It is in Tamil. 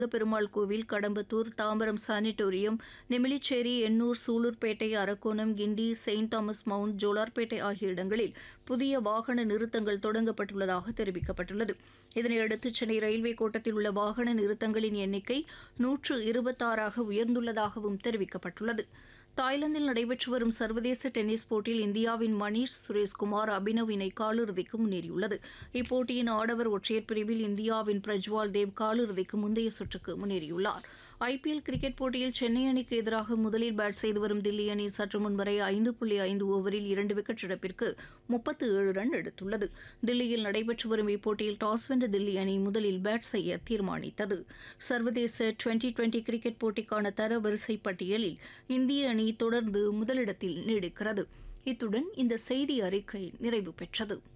Perumal Koil Kadambathur Tambaram Sanatorium Nemilichery Ennore Sullurpeta Arakkonam Guindy Saint Thomas Mount Jolarpettai ஆகிய இடங்களில் புதிய வாகன நிறுத்தங்கள் தொடங்கப்பட்டுள்ளதாக தெரிவிக்கப்பட்டுள்ளது இதனையடுத்து சென்னை ரயில்வே கோட்டத்தில் உள்ள வாகன நிறுத்தங்களின் எண்ணிக்கை நூற்று இருபத்தாறாக உயர்ந்துள்ளதாகவும் தெரிவிக்கப்பட்டுள்ளது தாய்லாந்தில் நடைபெற்று வரும் சர்வதேச டென்னிஸ் போட்டியில் இந்தியாவின் மணீஷ் சுரேஷ்குமார் அபினவ் இணை காலிறுதிக்கு முன்னேறியுள்ளது இப்போட்டியின் ஆடவர் ஒற்றையர் பிரிவில் இந்தியாவின் பிரஜ்வால் தேவ் காலிறுதிக்கு முந்தைய சுற்றுக்கு முன்னேறியுள்ளார் ஐபிஎல் கிரிக்கெட் போட்டியில் சென்னை அணிக்கு எதிராக முதலில் பேட் செய்து வரும் தில்லி அணி சற்று முன்வரை ஐந்து புள்ளி ஐந்து ஓவரில் இரண்டு விக்கெட் இழப்பிற்கு முப்பத்து ஏழு ரன் எடுத்துள்ளது தில்லியில் நடைபெற்று வரும் இப்போட்டியில் டாஸ் வென்ற தில்லி அணி முதலில் பேட் செய்ய தீர்மானித்தது சர்வதேச டுவெண்டி டுவெண்டி கிரிக்கெட் போட்டிக்கான தரவரிசை பட்டியலில் இந்திய அணி தொடர்ந்து முதலிடத்தில் நீடிக்கிறது இத்துடன் இந்த செய்தி அறிக்கை நிறைவு பெற்றது